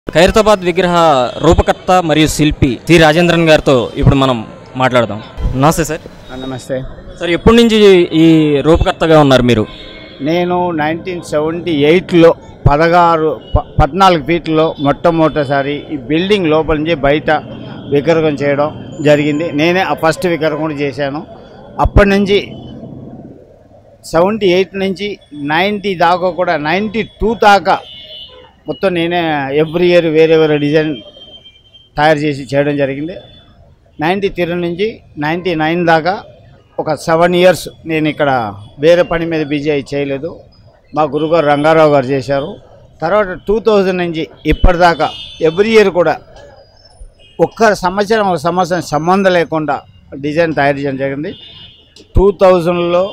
ఖైరతాబాద్ విగ్రహ రూపకర్త మరియు శిల్పి టి రాజేంద్రన్ గారితో ఇప్పుడు మనం మాట్లాడదాం నమస్తే సార్ నమస్తే సార్ ఎప్పటి నుంచి ఈ రూపకర్తగా ఉన్నారు మీరు నేను నైన్టీన్ సెవెంటీ ఎయిట్లో పదహారు ప- పద్నాలుగు ఫీట్లో మొట్టమొదటిసారి ఈ బిల్డింగ్ లోపల నుంచి బయట విగ్రహం చేయడం జరిగింది నేనే ఆ ఫస్ట్ విగ్రహం కూడా చేశాను అప్పటి నుంచి సెవెంటీ ఎయిట్ నుంచి నైంటీ దాకా కూడా నైంటీ టూ దాకా మొత్తం నేనే ఎవ్రీ ఇయర్ వేరే వేరే డిజైన్ తయారు చేసి చేయడం జరిగింది నైంటీ త్రీ నుంచి నైంటీ నైన్ దాకా ఒక సెవెన్ ఇయర్స్ నేను ఇక్కడ వేరే పని మీద బిజీ అయి చేయలేదు మా గురుగారు రంగారావు గారు చేశారు తర్వాత టూ థౌజండ్ నుంచి ఇప్పటిదాకా ఎవ్రీ ఇయర్ కూడా ఒక్క సంవత్సరం ఒక సంవత్సరం సంబంధం లేకుండా డిజైన్ తయారు చేయడం జరిగింది టూ థౌజండ్లో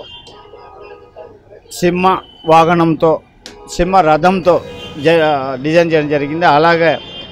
సింహ వాహనంతో సింహ రథంతో జ డిజైన్ చేయడం జరిగింది అలాగే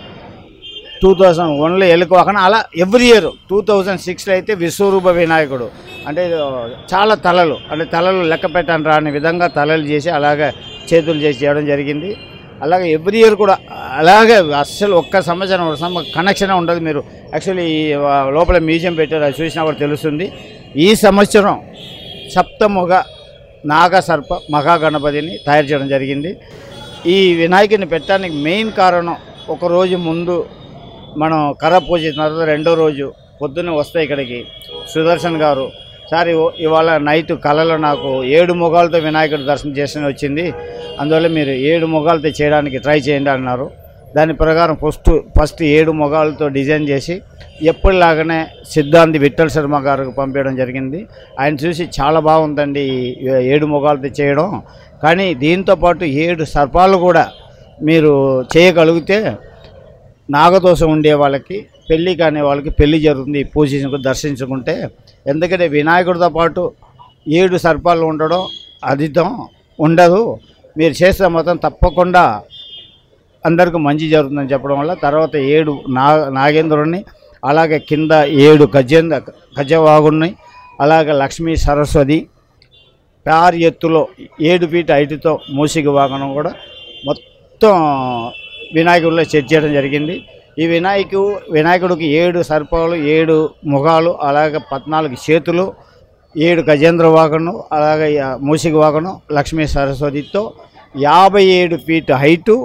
టూ థౌజండ్ వన్లో ఎలుక వాహనం అలా ఎవ్రీ ఇయర్ టూ థౌజండ్ సిక్స్లో అయితే విశ్వరూప వినాయకుడు అంటే ఇది చాలా తలలు అంటే తలలు లెక్క పెట్టని రాని విధంగా తలలు చేసి అలాగే చేతులు చేసి చేయడం జరిగింది అలాగే ఎవ్రీ ఇయర్ కూడా అలాగే అస్సలు ఒక్క సంవత్సరం ఒక సంవ- కనెక్షన్ ఉండదు మీరు యాక్చువల్లీ ఈ లోపల మ్యూజియం పెట్టారు అది చూసినా కూడా తెలుస్తుంది ఈ సంవత్సరం సప్తముగ నాగసర్ప మహాగణపతిని తయారు చేయడం జరిగింది ఈ వినాయకుని పెట్టడానికి మెయిన్ కారణం ఒక రోజు ముందు మనం కర్ర పూజ చేసిన తర్వాత రెండో రోజు పొద్దున్నే వస్తాయి ఇక్కడికి సుదర్శన్ గారు సార్ ఇవ- ఇవాళ నైట్ కళలో నాకు ఏడు ముఖాలతో వినాయకుడి దర్శనం చేసిన వచ్చింది అందువల్ల మీరు ఏడు ముఖాలతో చేయడానికి ట్రై చేయండి అన్నారు దాని ప్రకారం ఫస్ట్ ఫస్ట్ ఏడు మొగాలతో డిజైన్ చేసి ఎప్పటిలాగానే సిద్ధాంతి విఠల్ శర్మ గారికి పంపించడం జరిగింది ఆయన చూసి చాలా బాగుందండి ఈ ఏడు మొగాలతో చేయడం కానీ దీంతో పాటు ఏడు సర్పాలు కూడా మీరు చేయగలిగితే నాగదోషం ఉండే వాళ్ళకి పెళ్ళి కాని వాళ్ళకి పెళ్లి జరుగుతుంది ఈ పూజించుకు దర్శించుకుంటే ఎందుకంటే వినాయకుడితో పాటు ఏడు సర్పాలు ఉండడం అధితం ఉండదు మీరు చేస్తే మాత్రం తప్పకుండా అందరికీ మంచి జరుగుతుందని చెప్పడం వల్ల తర్వాత ఏడు నా నాగేంద్రుడిని అలాగే కింద ఏడు గజేంద్ర గజవాగుని అలాగే లక్ష్మీ సరస్వతి పారి ఎత్తులో ఏడు ఫీట్ హైట్తో మూసిక వాగనం కూడా మొత్తం వినాయకుడిలో సెట్ చేయడం జరిగింది ఈ వినాయకు వినాయకుడికి ఏడు సర్పాలు ఏడు ముఖాలు అలాగే పద్నాలుగు చేతులు ఏడు గజేంద్ర వాగను అలాగే ఆ మూసిక వాగను లక్ష్మీ సరస్వతితో యాభై ఏడు ఫీట్ హైటు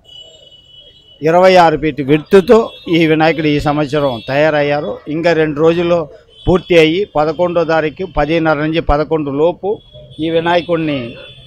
ఇరవై ఆరు ఫీట్ విడుతుతో ఈ వినాయకుడు ఈ సంవత్సరం తయారయ్యారు ఇంకా రెండు రోజుల్లో పూర్తి అయ్యి పదకొండో తారీఖు పదిన్నర నుంచి పదకొండు లోపు ఈ వినాయకుడిని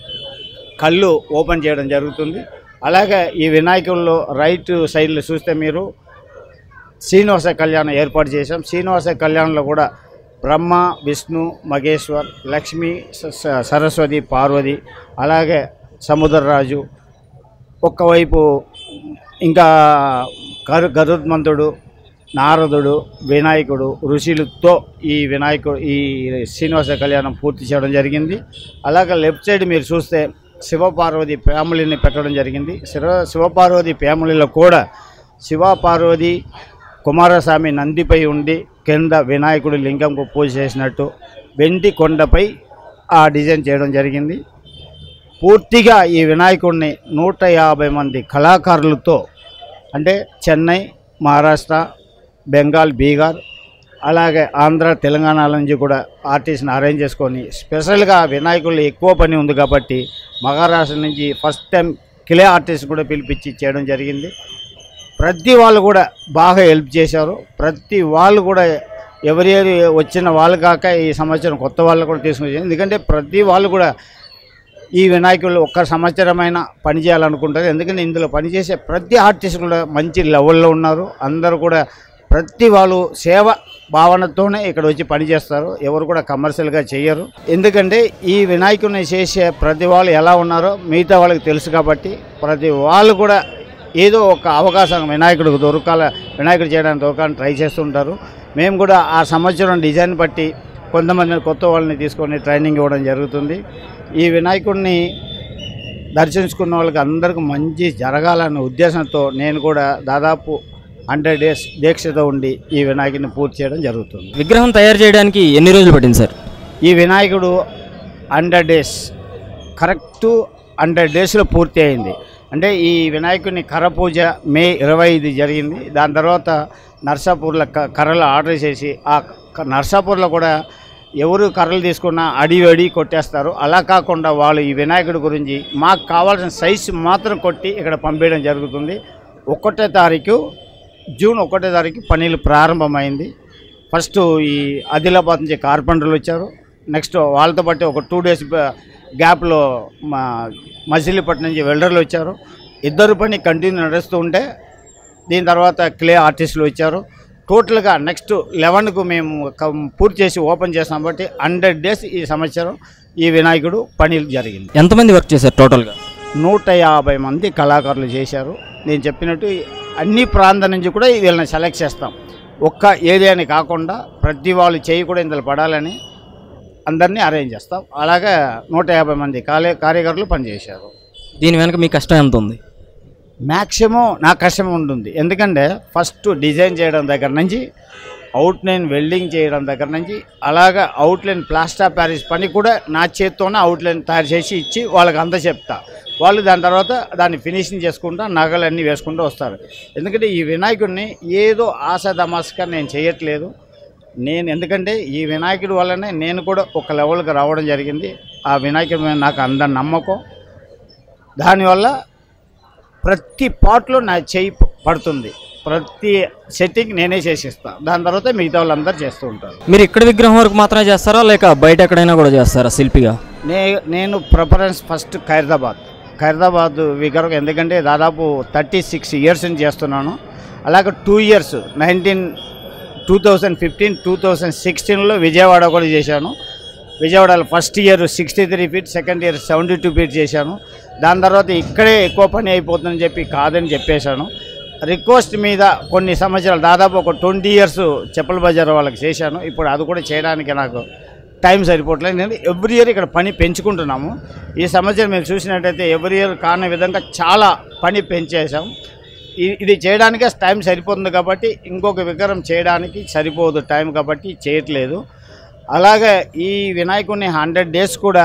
కళ్ళు ఓపెన్ చేయడం జరుగుతుంది అలాగే ఈ వినాయకుల్లో రైట్ సైడ్లో చూస్తే మీరు శ్రీనివాస కళ్యాణం ఏర్పాటు చేశాం శ్రీనివాస కళ్యాణంలో కూడా బ్రహ్మ విష్ణు మగేశ్వర్ లక్ష్మి స- స- సరస్వతి పార్వతి అలాగే సముద్రరాజు ఒక్కవైపు ఇంకా గరు గరుత్మంతుడు నారదుడు వినాయకుడు ఋషులతో ఈ వినాయకుడు ఈ శ్రీనివాస కళ్యాణం పూర్తి చేయడం జరిగింది అలాగే లెఫ్ట్ సైడ్ మీరు చూస్తే శివపార్వతి ఫ్యామిలీని పెట్టడం జరిగింది శివ శివపార్వతి ఫ్యామిలీలో కూడా శివపార్వతి కుమారస్వామి నందిపై ఉండి కింద వినాయకుడు లింగంకు పూజ చేసినట్టు వెండి కొండపై ఆ డిజైన్ చేయడం జరిగింది పూర్తిగా ఈ వినాయకుడిని నూట యాభై మంది కళాకారులతో అంటే చెన్నై మహారాష్ట్ర బెంగాల్ బీహార్ అలాగే ఆంధ్ర తెలంగాణ నుంచి కూడా ఆర్టిస్ట్ని అరేంజ్ చేసుకొని స్పెషల్గా వినాయకుళ్ళు ఎక్కువ పని ఉంది కాబట్టి మహారాష్ట్ర నుంచి ఫస్ట్ టైం కిలే ఆర్టిస్ట్ కూడా పిలిపించి చేయడం జరిగింది ప్రతి వాళ్ళు కూడా బాగా హెల్ప్ చేశారు ప్రతి వాళ్ళు కూడా ఎవరి ఎవరి వచ్చిన వాళ్ళు కాక ఈ సంవత్సరం కొత్త వాళ్ళు కూడా తీసుకుని ఎందుకంటే ప్రతి వాళ్ళు కూడా ఈ వినాయకులు ఒక్క సంవత్సరమైన పని చేయాలనుకుంటారు ఎందుకంటే ఇందులో పనిచేసే ప్రతి ఆర్టిస్ట్ కూడా మంచి లెవెల్లో ఉన్నారు అందరూ కూడా ప్రతి వాళ్ళు సేవ భావనతోనే ఇక్కడ వచ్చి పని చేస్తారు ఎవరు కూడా కమర్షియల్గా చేయరు ఎందుకంటే ఈ వినాయకుడిని చేసే ప్రతి వాళ్ళు ఎలా ఉన్నారో మిగతా వాళ్ళకి తెలుసు కాబట్టి ప్రతి వాళ్ళు కూడా ఏదో ఒక అవకాశం వినాయకుడికి దొరకాల వినాయకుడు చేయడానికి దొరకాలని ట్రై చేస్తుంటారు మేము కూడా ఆ సంవత్సరం డిజైన్ బట్టి కొంతమంది కొత్త వాళ్ళని తీసుకొని ట్రైనింగ్ ఇవ్వడం జరుగుతుంది ఈ వినాయకుడిని దర్శించుకున్న వాళ్ళకి అందరికీ మంచి జరగాలనే ఉద్దేశంతో నేను కూడా దాదాపు హండ్రెడ్ డేస్ దీక్షతో ఉండి ఈ వినాయకుడిని పూర్తి చేయడం జరుగుతుంది విగ్రహం తయారు చేయడానికి ఎన్ని రోజులు పట్టింది సార్ ఈ వినాయకుడు హండ్రెడ్ డేస్ కరెక్ట్ హండ్రెడ్ డేస్లో పూర్తి అయింది అంటే ఈ వినాయకుడిని కర్ర పూజ మే ఇరవై ఐదు జరిగింది దాని తర్వాత నర్సాపూర్లో క కర్రలు ఆర్డర్ చేసి ఆ క- నర్సాపూర్లో కూడా ఎవరు కర్రలు తీసుకున్నా అడి అడి కొట్టేస్తారు అలా కాకుండా వాళ్ళు ఈ వినాయకుడి గురించి మాకు కావాల్సిన సైజు మాత్రం కొట్టి ఇక్కడ పంపించడం జరుగుతుంది ఒకటో తారీఖు జూన్ ఒకటో తారీఖు పనులు ప్రారంభమైంది ఫస్ట్ ఈ ఆదిలాబాద్ నుంచి కార్పెంటర్లు వచ్చారు నెక్స్ట్ వాళ్ళతో పాటు ఒక టూ డేస్ గ్యాప్లో మా మజిలీపట్నం నుంచి వెల్డర్లు వచ్చారు ఇద్దరు పని కంటిన్యూ నడుస్తూ ఉంటే దీని తర్వాత క్లే ఆర్టిస్టులు వచ్చారు టోటల్గా నెక్స్ట్ లెవెన్కు మేము కం- పూర్తి చేసి ఓపెన్ చేస్తాం కాబట్టి హండ్రెడ్ డేస్ ఈ సంవత్సరం ఈ వినాయకుడు పని జరిగింది ఎంతమంది వర్క్ చేశారు టోటల్గా నూట యాభై మంది కళాకారులు చేశారు నేను చెప్పినట్టు అన్ని ప్రాంతం నుంచి కూడా వీళ్ళని సెలెక్ట్ చేస్తాం ఒక్క ఏరియాని కాకుండా ప్రతి వాళ్ళు చేయి కూడా ఇందులో పడాలని అందరినీ అరేంజ్ చేస్తాం అలాగే నూట యాభై మంది కార్య కార్యకర్తలు పనిచేశారు దీని వెనక మీ కష్టం ఎంత ఉంది మ్యాక్సిమం నా కష్టం ఉంటుంది ఎందుకంటే ఫస్ట్ డిజైన్ చేయడం దగ్గర నుంచి అవుట్లైన్ వెల్డింగ్ చేయడం దగ్గర నుంచి అలాగా అవుట్లైన్ ప్లాస్టర్ ప్యారిస్ పని కూడా నా చేత్తోనే అవుట్లైన్ తయారు చేసి ఇచ్చి వాళ్ళకి అంత చెప్తా వాళ్ళు దాని తర్వాత దాన్ని ఫినిషింగ్ చేసుకుంటా నగలన్నీ వేసుకుంటూ వస్తారు ఎందుకంటే ఈ వినాయకుడిని ఏదో ఆశ తమాసగా నేను చేయట్లేదు నేను ఎందుకంటే ఈ వినాయకుడి వల్లనే నేను కూడా ఒక లెవెల్కి రావడం జరిగింది ఆ వినాయకుడి మీద నాకు అందరి నమ్మకం దానివల్ల ప్రతి పార్ట్లో నా చేయి పడుతుంది ప్రతి సెట్టింగ్ నేనే చేసిస్తాను దాని తర్వాత మిగతా వాళ్ళందరూ చేస్తూ ఉంటారు మీరు ఇక్కడ విగ్రహం వరకు మాత్రమే చేస్తారా లేక బయట ఎక్కడైనా కూడా చేస్తారా శిల్పిగా నే నేను ప్రిఫరెన్స్ ఫస్ట్ ఖైరదాబాద్ ఖైరదాబాద్ విగ్రహం ఎందుకంటే దాదాపు థర్టీ సిక్స్ ఇయర్స్ నుంచి చేస్తున్నాను అలాగే two years nineteen two thousand fifteen two thousand సిక్స్టీన్లో విజయవాడ కూడా చేశాను విజయవాడలో first year sixty three feet second year seventy two feet చేశాను దాని తర్వాత ఇక్కడే ఎక్కువ పని అయిపోతుందని చెప్పి కాదని చెప్పేశాను రిక్వెస్ట్ మీద కొన్ని సంవత్సరాలు దాదాపు ఒక ట్వంటీ ఇయర్స్ చెప్పుల బజార్ వాళ్ళకి చేశాను ఇప్పుడు అది కూడా చేయడానికి నాకు టైం సరిపోవట్లేదు నేను ఎవ్రీ ఇయర్ ఇక్కడ పని పెంచుకుంటున్నాము ఈ సంవత్సరం మేము చూసినట్టయితే ఎవ్రీ ఇయర్ కాని విధంగా చాలా పని పెంచేసాం ఇ- ఇది చేయడానికే టైం సరిపోతుంది కాబట్టి ఇంకొక విగ్రహం చేయడానికి సరిపోదు టైం కాబట్టి చేయట్లేదు అలాగే ఈ వినాయకుడిని హండ్రెడ్ డేస్ కూడా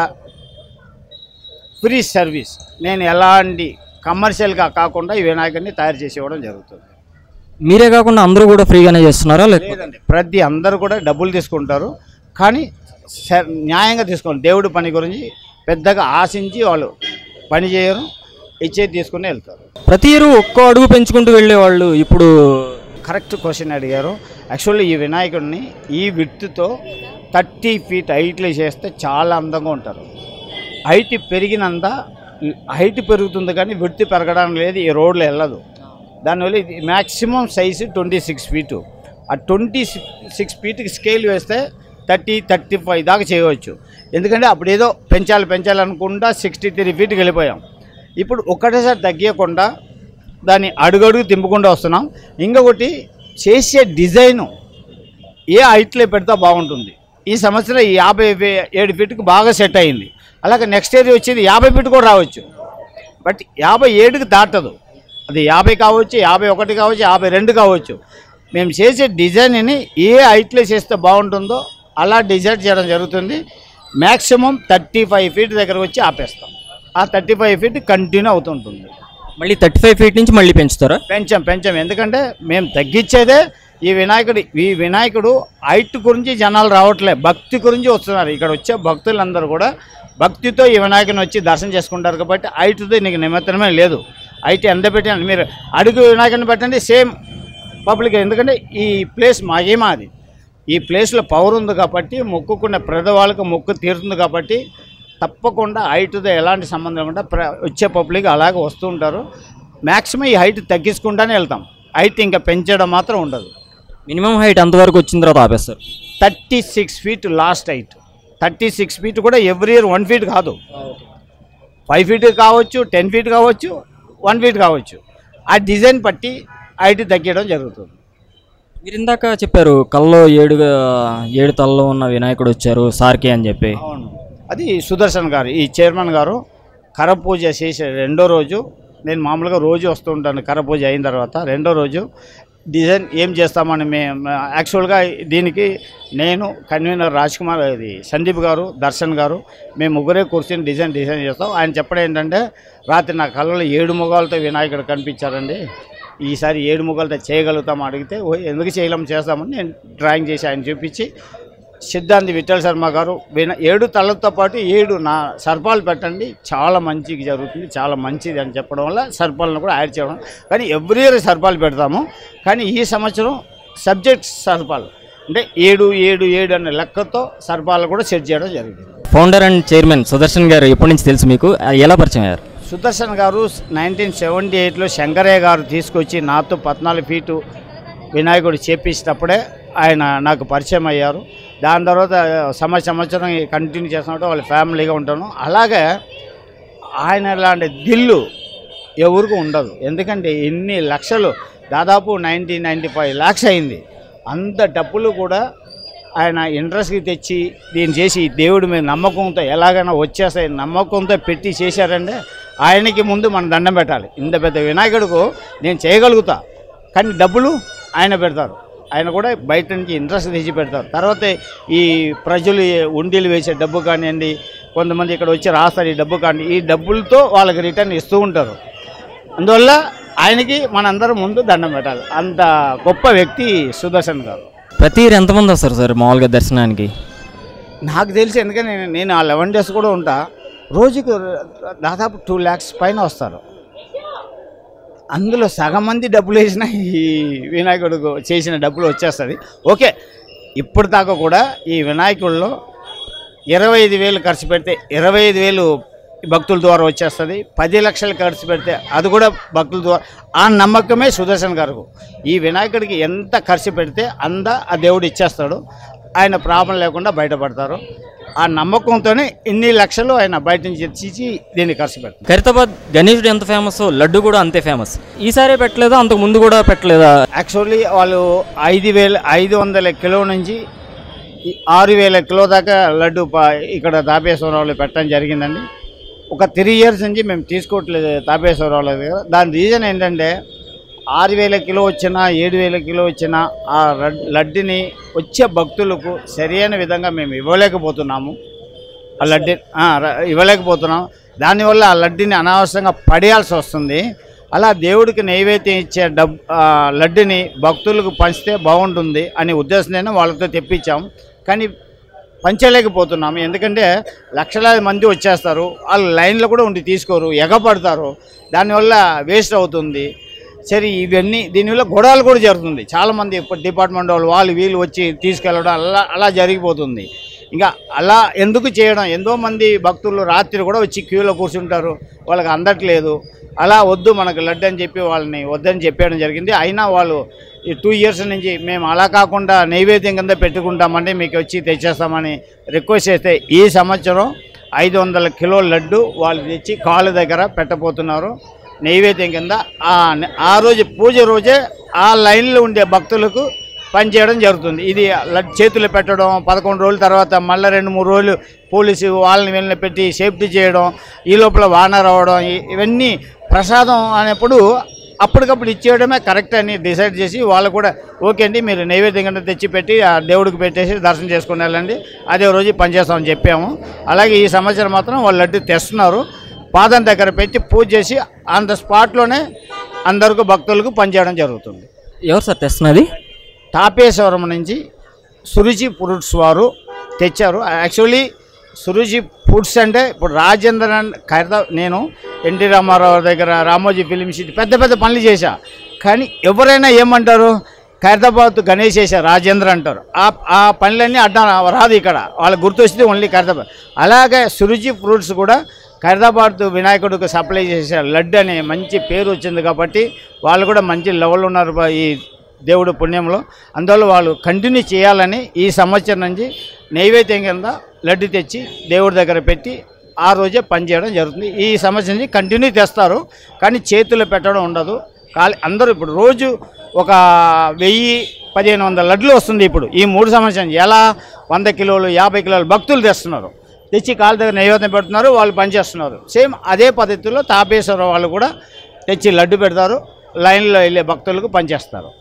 ఫ్రీ సర్వీస్ నేను ఎలాంటి కమర్షియల్గా కాకుండా ఈ వినాయకుడిని తయారు చేసి ఇవ్వడం జరుగుతుంది మీరే కాకుండా అందరూ కూడా ఫ్రీగానే చేస్తున్నారా లేకపోతే లేదండి ప్రతి అందరూ కూడా డబ్బులు తీసుకుంటారు కానీ స- న్యాయంగా తీసుకోండి దేవుడి పని గురించి పెద్దగా ఆశించి వాళ్ళు పని చేయరు ఇచ్చేది తీసుకుని వెళ్తారు ప్రతి ఇయర్ ఒక్కో అడుగు పెంచుకుంటూ వెళ్ళేవాళ్ళు ఇప్పుడు కరెక్ట్ క్వశ్చన్ అడిగారు యాక్చువల్లీ ఈ వినాయకుడిని ఈ విత్తుతో థర్టీ ఫీట్ హైట్లో చేస్తే చాలా అందంగా ఉంటారు హైట్ పెరిగినంత హైట్ పెరుగుతుంది కానీ విడ్త్ పెరగడం లేదు ఈ రోడ్లో వెళ్ళదు దానివల్ల ఇది maximum size twenty six feet ఆ ట్వంటీ సిక్స్ ఫీట్కి స్కేల్ వేస్తే థర్టీ థర్టీ ఫైవ్ దాకా చేయవచ్చు ఎందుకంటే అప్పుడు ఏదో పెంచాలి పెంచాలనుకుంటా సిక్స్టీ త్రీ ఫీట్కి వెళ్ళిపోయాం ఇప్పుడు ఒక్కటేసారి తగ్గకుండా దాన్ని అడుగడుగు తింపుకుంటూ వస్తున్నాం ఇంకొకటి చేసే డిజైను ఏ హైట్లో పెడితే బాగుంటుంది ఈ సంవత్సరం ఈ యాభై వే- ఏడు ఫీట్కి బాగా సెట్ అయింది అలాగే నెక్స్ట్ ఇయర్ వచ్చేది యాభై ఫీట్ కూడా రావచ్చు బట్ యాభై ఏడుకి దాటదు అది యాభై కావచ్చు యాభై ఒకటి కావచ్చు యాభై రెండు కావచ్చు మేము చేసే డిజైన్ని ఏ హైట్లో చేస్తే బాగుంటుందో అలా డిజైన్ చేయడం జరుగుతుంది మ్యాక్సిమం థర్టీ ఫైవ్ ఫీట్ దగ్గర వచ్చి ఆపేస్తాం ఆ థర్టీ ఫైవ్ ఫీట్ కంటిన్యూ అవుతుంటుంది మళ్ళీ థర్టీ ఫైవ్ ఫీట్ నుంచి మళ్ళీ పెంచుతారా పెంచాం పెంచాం ఎందుకంటే మేము తగ్గించేదే ఈ వినాయకుడి ఈ వినాయకుడు హైట్ గురించి జనాలు రావట్లే భక్తి గురించి వస్తున్నారు ఇక్కడ వచ్చే భక్తులందరూ కూడా భక్తితో ఈ వినాయకుని వచ్చి దర్శనం చేసుకుంటారు కాబట్టి హైట్తో నీకు నిమిత్తమే లేదు హైట్ ఎంత పెట్టండి మీరు అడుగు వినాయకుని పెట్టండి సేమ్ పబ్లిక్ ఎందుకంటే ఈ ప్లేస్ మాకేమా అది ఈ ప్లేస్లో పవర్ ఉంది కాబట్టి మొక్కుకున్న పేదవాళ్ళకి మొక్కు తీరుతుంది కాబట్టి తప్పకుండా హైట్తో ఎలాంటి సంబంధం లేకుండా ప్ర వచ్చే పబ్లిక్ అలాగే వస్తూ ఉంటారు మ్యాక్సిమం ఈ హైట్ తగ్గించుకుంటానే వెళ్తాం హైట్ ఇంకా పెంచడం మాత్రం ఉండదు మినిమం హైట్ అంతవరకు వచ్చిన తర్వాత ఆపేస్తారు thirty six feet last height thirty six feet కూడా ఎవ్రీ ఇయర్ వన్ ఫీట్ కాదు ఫైవ్ ఫీట్ కావచ్చు టెన్ ఫీట్ కావచ్చు వన్ ఫీట్ కావచ్చు ఆ డిజైన్ పట్టి హైట్ తగ్గడం జరుగుతుంది మీరు ఇందాక చెప్పారు కల్లో ఏడుగా ఏడు తలలో ఉన్న వినాయకుడు వచ్చారు సార్కి అని చెప్పి అవును అది సుదర్శన్ గారు ఈ చైర్మన్ గారు కర పూజ చేసే రెండో రోజు నేను మామూలుగా రోజు వస్తూ ఉంటాను కర పూజ అయిన తర్వాత రెండో రోజు డిజైన్ ఏం చేస్తామని మేము యాక్చువల్గా దీనికి నేను కన్వీనర్ రాజ్ కుమార్ ఇది సందీప్ గారు దర్శన్ గారు మేము ముగ్గురే కూర్చొని డిజైన్ డిజైన్ చేస్తాం ఆయన చెప్పడం ఏంటంటే రాత్రి నా కళ్ళలో ఏడు ముఖాలతో వినాయకుడు కనిపించారండి ఈసారి ఏడు ముఖాలతో చేయగలుగుతాం అడిగితే "ఓ, ఎందుకు చేయలేం చేస్తామని నేను డ్రాయింగ్ చేసి ఆయన చూపించి సిద్ధాంతి విఠల్ శర్మ గారు విన ఏడు తలతో పాటు ఏడు నా సర్పాలు పెట్టండి చాలా మంచిగా జరుగుతుంది చాలా మంచిది అని చెప్పడం వల్ల సర్పాలను కూడా యాడ్ చేయడం కానీ ఎవ్రీ ఇయర్ సర్పాలు పెడతాము కానీ ఈ సంవత్సరం సబ్జెక్ట్ సర్పాలు అంటే ఏడు ఏడు ఏడు అనే లెక్కతో సర్పాలు కూడా సెట్ చేయడం జరిగింది ఫౌండర్ అండ్ చైర్మన్ సుదర్శన్ గారు ఎప్పటి నుంచి తెలుసు మీకు ఆ, ఎలా పరిచయం అయ్యారు సుదర్శన్ గారు నైన్టీన్ సెవెంటీ ఎయిట్లో శంకరయ్య గారు తీసుకొచ్చి నాతో పద్నాలుగు ఫీటు వినాయకుడు చేపించినప్పుడే ఆయన నాకు పరిచయం అయ్యారు దాని తర్వాత సంవత్సరం సంవత్సరం కంటిన్యూ చేస్తున్నట్టు వాళ్ళ ఫ్యామిలీగా ఉంటాను అలాగే ఆయన లాంటి దిల్లు ఎవరికి ఉండదు ఎందుకంటే ఎన్ని లక్షలు దాదాపు నైంటీ నైంటీ ఫైవ్ ల్యాక్స్ అయింది అంత డబ్బులు కూడా ఆయన ఇంట్రెస్ట్కి తెచ్చి దీన్ని చేసి దేవుడి మీద నమ్మకంతో ఎలాగైనా వచ్చేస్తాయి నమ్మకంతో పెట్టి చేశారంటే ఆయనకి ముందు మనం దండం పెట్టాలి ఇంత పెద్ద వినాయకుడికు నేను చేయగలుగుతా కానీ డబ్బులు ఆయన పెడతారు ఆయన కూడా బయట నుంచి ఇంట్రెస్ట్ తెచ్చి పెడతారు తర్వాత ఈ ప్రజలు ఈ ఉండీలు వేసే డబ్బు కానివ్వండి కొంతమంది ఇక్కడ వచ్చి రాస్తారు ఈ డబ్బు కానీ ఈ డబ్బులతో వాళ్ళకి రిటర్న్ ఇస్తూ ఉంటారు అందువల్ల ఆయనకి మనందరం ముందు దండం పెట్టాలి అంత గొప్ప వ్యక్తి సుదర్శన్ గారు ప్రతి ఇయర్ ఎంతమంది వస్తారు సార్ మామూలుగా దర్శనానికి నాకు తెలిసి ఎందుకంటే నేను నేను ఆ లెవెన్ డేస్ కూడా ఉంటా రోజుకు దాదాపు టూ ల్యాక్స్ పైన వస్తారు అందులో సగం మంది డబ్బులు వేసిన ఈ వినాయకుడు చేసిన డబ్బులు వచ్చేస్తుంది ఓకే ఇప్పుడు దాకా కూడా ఈ వినాయకుడిలో ఇరవై ఐదు వేలు ఖర్చు పెడితే ఇరవై ఐదు వేలు భక్తుల ద్వారా వచ్చేస్తుంది పది లక్షలు ఖర్చు పెడితే అది కూడా భక్తుల ద్వారా ఆ నమ్మకమే సుదర్శన్ గారు ఈ వినాయకుడికి ఎంత ఖర్చు పెడితే అంద ఆ దేవుడు ఇచ్చేస్తాడు ఆయన ప్రాబ్లం లేకుండా బయటపడతారు ఆ నమ్మకంతోనే ఇన్ని లక్షలు ఆయన బయట నుంచి తెచ్చి దీన్ని ఖర్చు పెడతారు ఖైరతాబాద్ గణేశుడు ఎంత ఫేమస్ లడ్డు కూడా అంతే ఫేమస్ ఈసారే పెట్టలేదా అంతకు ముందు కూడా పెట్టలేదా యాక్చువల్లీ వాళ్ళు ఐదు వేల ఐదు వందల కిలో నుంచి ఈ ఆరు వేల కిలో దాకా లడ్డు ప- ఇక్కడ తాపేశ్వరరావులో పెట్టడం జరిగిందండి ఒక త్రీ ఇయర్స్ నుంచి మేము తీసుకోవట్లేదు తాపేశ్వరరావుల దగ్గర దాని రీజన్ ఏంటంటే ఆరు వేల కిలో వచ్చినా ఏడు వేల కిలో వచ్చినా ఆ రడ్- లడ్డుని వచ్చే భక్తులకు సరైన విధంగా మేము ఇవ్వలేకపోతున్నాము ఆ లడ్డు ఆ, ర- ఇవ్వలేకపోతున్నాం దానివల్ల ఆ లడ్డుని అనవసరంగా పడేయాల్సి వస్తుంది అలా దేవుడికి నైవేద్యం ఇచ్చే డబ్ ఆ, లడ్డుని భక్తులకు పంచితే బాగుంటుంది అనే ఉద్దేశంతో వాళ్ళతో తెప్పించాం కానీ పంచలేకపోతున్నాము ఎందుకంటే లక్షలాది మంది వచ్చేస్తారు వాళ్ళు లైన్లో కూడా ఉండి తీసుకోరు ఎగపడతారు దానివల్ల వేస్ట్ అవుతుంది సరే ఇవన్నీ దీనివల్ల గొడవలు కూడా జరుగుతుంది చాలామంది ఇప్పుడు డిపార్ట్మెంట్ వాళ్ళు వాళ్ళు వీళ్ళు వచ్చి తీసుకెళ్ళడం అలా అలా జరిగిపోతుంది ఇంకా అలా ఎందుకు చేయడం ఎంతో మంది భక్తులు రాత్రి కూడా వచ్చి క్యూలో కూర్చుంటారు వాళ్ళకి అందట్లేదు అలా వద్దు మనకు లడ్డు అని చెప్పి వాళ్ళని వద్దని చెప్పేయడం జరిగింది అయినా వాళ్ళు ఈ టూ ఇయర్స్ నుంచి మేము అలా కాకుండా నైవేద్యం కింద పెట్టుకుంటామంటే మీకు వచ్చి తెచ్చేస్తామని రిక్వెస్ట్ చేస్తే ఈ సంవత్సరం ఐదు వందల కిలో లడ్డు వాళ్ళు తెచ్చి కాళ్ళ దగ్గర పెట్టబోతున్నారు నైవేద్యం కింద ఆ ఆ రోజు పూజ రోజే ఆ లైన్లో ఉండే భక్తులకు పనిచేయడం జరుగుతుంది ఇది లడ్ చేతులు పెట్టడం పదకొండు రోజుల తర్వాత మళ్ళీ రెండు మూడు రోజులు పోలీసు వాళ్ళని వీళ్ళని పెట్టి సేఫ్టీ చేయడం ఈ లోపల వాన రావడం ఇ- ఇవన్నీ ప్రసాదం అనేప్పుడు అప్పటికప్పుడు ఇచ్చేయడమే కరెక్ట్ అని డిసైడ్ చేసి వాళ్ళు కూడా ఓకే అండి మీరు నైవేద్యం కింద తెచ్చి పెట్టి ఆ దేవుడికి పెట్టేసి దర్శనం చేసుకుని వెళ్ళండి అదే రోజు పనిచేస్తామని చెప్పాము అలాగే ఈ సంవత్సరం మాత్రం వాళ్ళు లడ్డు తెస్తున్నారు పాదం దగ్గర పెట్టి పూజ చేసి ఆన్ ద స్పాట్లోనే అందరికీ భక్తులకు పనిచేయడం జరుగుతుంది ఎవరు సార్ తెస్తున్నది తాపేశ్వరం నుంచి సురుచి ఫ్రూట్స్ వారు తెచ్చారు యాక్చువల్లీ సురుచి ఫుడ్స్ అంటే ఇప్పుడు రాజేంద్రన్ ఖైరదా నేను ఎన్టీ రామారావు దగ్గర రామోజీ ఫిలిం సిటీ పెద్ద పెద్ద పనులు చేశా కానీ ఎవరైనా ఏమంటారు ఖైరతాబాద్ గణేష్ చేశా రాజేంద్ర అంటారు ఆ ఆ పనులన్నీ అడ్డం రాదు ఇక్కడ వాళ్ళకి గుర్తొచ్చింది ఓన్లీ ఖైరతాబాద్ అలాగే సురుచి ఫ్రూట్స్ కూడా ఖైరతాబాద్ వినాయకుడికి సప్లై చేసే లడ్డు అనే మంచి పేరు వచ్చింది కాబట్టి వాళ్ళు కూడా మంచి లెవెల్ ఉన్నారు బా- ఈ దేవుడు పుణ్యంలో అందువల్ల వాళ్ళు కంటిన్యూ చేయాలని ఈ సంవత్సరం నుంచి నైవేద్యం కింద లడ్డు తెచ్చి దేవుడి దగ్గర పెట్టి ఆ రోజే పనిచేయడం జరుగుతుంది ఈ సంవత్సరం నుంచి కంటిన్యూ తెస్తారు కానీ చేతులు పెట్టడం ఉండదు ఖాళీ అందరూ ఇప్పుడు రోజు ఒక వెయ్యి పదిహేను వందల లడ్లు వస్తుంది ఇప్పుడు ఈ మూడు సంవత్సరం ఎలా వంద కిలోలు యాభై కిలోలు భక్తులు తెస్తున్నారు తెచ్చి కాళ్ళ దగ్గర నైవేద్యం పెడుతున్నారు వాళ్ళు పనిచేస్తున్నారు సేమ్ అదే పద్ధతిలో తాపేశ్వర వాళ్ళు కూడా తెచ్చి లడ్డు పెడతారు లైన్లో వెళ్ళే భక్తులకు పనిచేస్తారు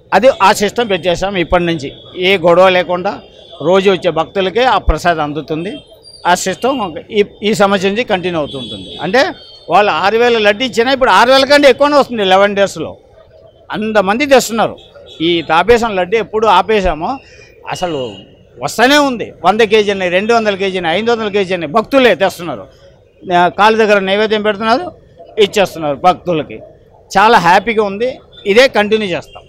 అది ఆ సిస్టమ్ పెట్టేసాం ఇప్పటి నుంచి ఏ గొడవ లేకుండా రోజు వచ్చే భక్తులకే ఆ ప్రసాదం అందుతుంది ఆ సిస్టమ్ ఒక- ఈ ఈ సంవత్సరం నుంచి కంటిన్యూ అవుతుంటుంది అంటే వాళ్ళు ఆరు వేల లడ్డు ఇచ్చినా ఇప్పుడు ఆరు వేల కంటే ఎక్కువనే వస్తుంది లెవెన్ డేస్లో అంతమంది తెస్తున్నారు ఈ తాపేసం లడ్డు ఎప్పుడు ఆపేసామో అసలు వస్తూనే ఉంది వంద కేజీని రెండు వందల కేజీని ఐదు వందల కేజీని భక్తులే తెస్తున్నారు ఆ, కాళ్ళ దగ్గర నైవేద్యం పెడుతున్నారు ఇచ్చేస్తున్నారు భక్తులకి చాలా హ్యాపీగా ఉంది ఇదే కంటిన్యూ చేస్తాం